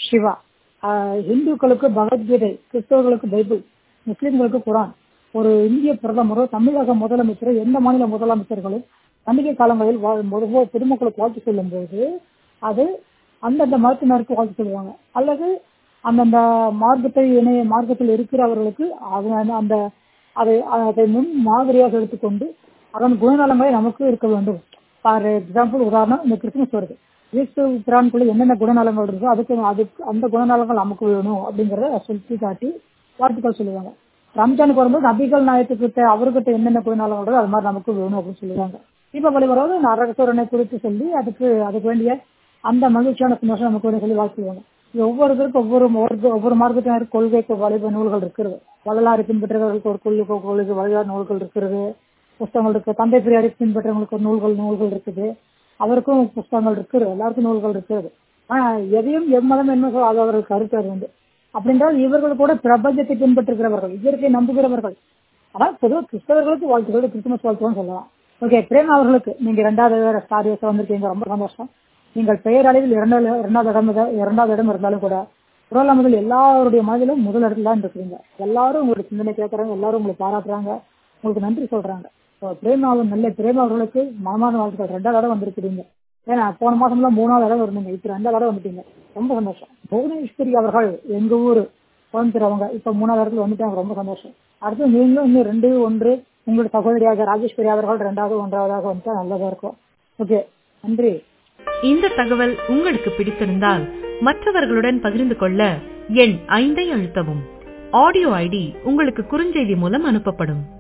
சிவா ஆஹ் இந்துக்களுக்கு பகவத்கீதை கிறிஸ்தவர்களுக்கு பைபிள் முஸ்லிம்களுக்கு குரான் ஒரு இந்திய பிரதமரோ தமிழக முதலமைச்சரோ எந்த மாநில முதலமைச்சர்களும் பண்டிகை காலங்களில் வாழ் பொதுவாக பொதுமக்களுக்கு வாழ்த்து சொல்லும் போது அது அந்தந்த மதத்தினருக்கு வாழ்த்து சொல்லுவாங்க அல்லது அந்தந்த மார்க்கத்தை இணைய மார்க்கத்தில் இருக்கிறவர்களுக்கு அது அந்த அதை அதை முன் மாதிரியாக எடுத்துக்கொண்டு அதன் குணநலங்களை நமக்கு இருக்க வேண்டும் ஃபார் எக்ஸாம்பிள் உதாரணம் இந்த கிறிஸ்துமஸ் வருது இயேசு பிரான்குள்ள என்னென்ன குணநலங்கள் இருக்கோ அதுக்கு அதுக்கு அந்த குணநலங்கள் நமக்கு வேணும் அப்படிங்கறத சொல்லி காட்டி வாழ்த்துக்கள் சொல்லுவாங்க ரம்ஜானுக்கு வரும்போது நபிகள் நாயத்துக்கிட்ட அவர்கிட்ட என்னென்ன குணநலங்கள் இருக்கோ அது மாதிரி நமக்கு வேணும் அப்படின்னு சொல்லுவாங்க தீபாவளி வரும்போது நரகசோரனை குறித்து சொல்லி அதுக்கு அதுக்கு வேண்டிய அந்த மகிழ்ச்சியான சந்தோஷம் நமக்கு வேணும் சொல்லி வாழ்த்துவாங்க இது ஒவ்வொருத்தருக்கும் ஒவ்வொரு ஒவ்வொரு- ஒவ்வொரு மார்க்கத்தினர் கொள்கைக்கு வழிப நூல்கள் இருக்கிறது வரலாறு பின்பற்றுறவர்களுக்கு ஒரு கொள்கை கொள்கை வழிபாடு நூல்கள் இருக்கிறது புஸ்தகங்கள் இருக்கு தந்தை பெரியாரை பின்பற்றவங்களுக்கு ஒரு நூல்கள் நூல்கள் இருக்குது அவருக்கும் புஸ்தகங்கள் இருக்குது எல்லாருக்கும் நூல்கள் இருக்கிறது ஆனா எதையும் எம்மதம் என்ன அது அவர்கள் கருத்து அது வந்து அப்படின்றால் இவர்கள் கூட பிரபஞ்சத்தை பின்பற்றுகிறவர்கள் இயற்கை நம்புகிறவர்கள் அதான் பொதுவாக கிறிஸ்தவர்களுக்கு வாழ்த்துக்கள் கிறிஸ்துமஸ் வாழ்த்துன்னு சொல்லலாம் ஓகே பிரேம் அவர்களுக்கு நீங்க இரண்டாவது ஸ்டாரியஸ் வந்திருக்கீங்க ரொம்ப சந்தோஷம் நீங்கள் பெயர் அளவில் இரண்டாவது இரண்டாவது இடம் இரண்டாவது இடம் இருந்தாலும் கூட குரல் முதல் எல்லாருடைய மனதிலும் முதல் இடத்துல தான் இருக்கிறீங்க எல்லாரும் உங்களுடைய சிந்தனை கேட்கறாங்க எல்லாரும் உங்களை பாராட்டுறாங்க உங்களுக்கு நன்றி சொல்றாங்க So, பிரேமாவும் நல்ல பிரேம் அவர்களுக்கு மனமான வாழ்த்துக்கள் ரெண்டாவது இடம் வந்திருக்கிறீங்க ஏன்னா போன மாசம்லாம் மூணாவது இடம் இருந்தீங்க இப்ப ரெண்டாவது இடம் வந்துட்டீங்க ரொம்ப சந்தோஷம் புவனேஸ்வரி அவர்கள் எங்க ஊரு கோயம்புத்தூர் அவங்க இப்ப மூணாவது இடத்துல வந்துட்டாங்க ரொம்ப சந்தோஷம் அடுத்து நீங்களும் இன்னும் ரெண்டு ஒன்று உங்களுடைய சகோதரியாக ராஜேஸ்வரி அவர்கள் ரெண்டாவது ஒன்றாவதாக வந்துட்டா நல்லதா இருக்கும் ஓகே நன்றி இந்த தகவல் உங்களுக்கு பிடித்திருந்தால் மற்றவர்களுடன் பகிர்ந்து கொள்ள எண் ஐந்தை அழுத்தவும் ஆடியோ ஐடி உங்களுக்கு குறுஞ்செய்தி மூலம் அனுப்பப்படும்